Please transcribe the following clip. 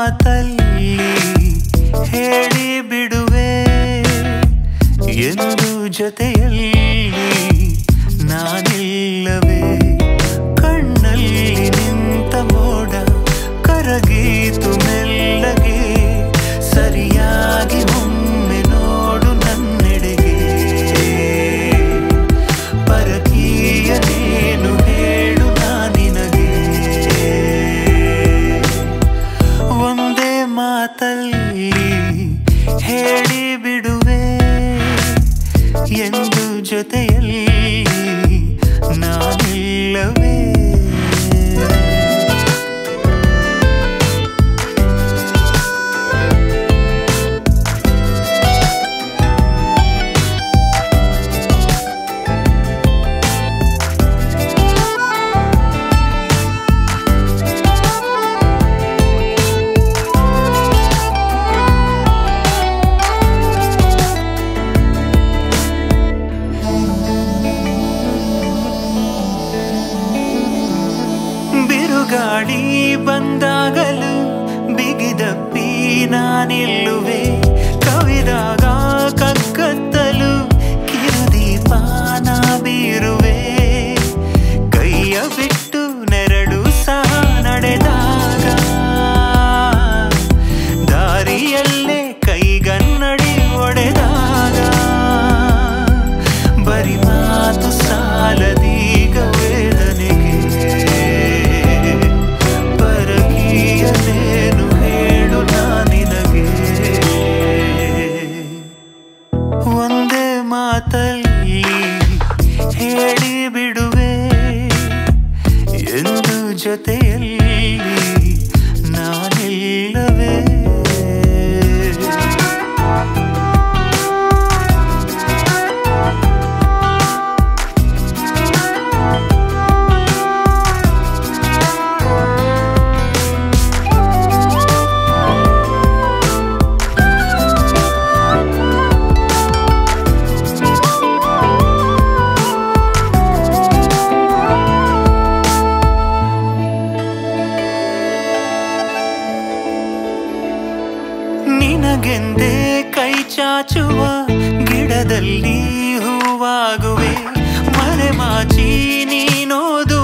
ಮಾತಲ್ಲಿ ಹೇಳಿ ಬಿಡುವೆ ಎಂದು ಜೊತೆಯಲ್ಲಿ ನಾನಿಲ್ಲವೇ ಕಣ್ಣಲ್ಲಿ ನಿಂತ ಮೋಡ ಕರಗೀತು ಮೆಲ್ಲಗೆ ಸರಿಯಾಗಿ ಒಮ್ಮೆ ನೋಡು ನನ್ನೆಡೆಗೆ ಪರಕೀಯನೇನು ಹೇಳು ನಾನಿನಗೆ ಒಂದೇ ಮಾತಲ್ಲಿ ಹೇಳಿ ಬಿಡುವೆ ಎಂದು ಜೊತೆಯಲ್ಲಿ ನಾನಿಲ್ಲವೇ ಬಿರುಗಾಳಿ ಬಂದಾಗಲೂ ಬಿಗಿದಪ್ಪಿ ನಾನಿಲ್ಲುವೆ ಕವಿದಾಗ ಕಕ್ಕತ್ತಲು ಕಿರುದೀಪ ನಾ ಬೀರುವೆ ಕೈಯ ಬಿಟ್ಟು ನೆರಳು ಸಹ ನಡೆದಾಗ ದಾರಿಯಲ್ಲೇ ಕೈಗನ್ನಡಿ ಒಡೆದಾಗ ಬರಿ ಮಾತು ಸಾಲದೀಗ ವೇದನೆಗೆ ಪರಕೀಯನೇನು ಹೇಳು ನಾನಿನಗೆ ಒಂದೇ ಮಾತಲ್ಲಿ ಹೇಳಿ ಬಿಡುವೆ ಎಂದು ಜೊತೆಯಲ್ಲಿ ನಾನಿಲ್ಲವೇ ನಿನಗೆಂದೇ ಕೈ ಚಾಚುವ ಗಿಡದಲ್ಲಿ ಹೂವಾಗುವೆ ಮರೆಮಾಚಿ ನೀನೋದು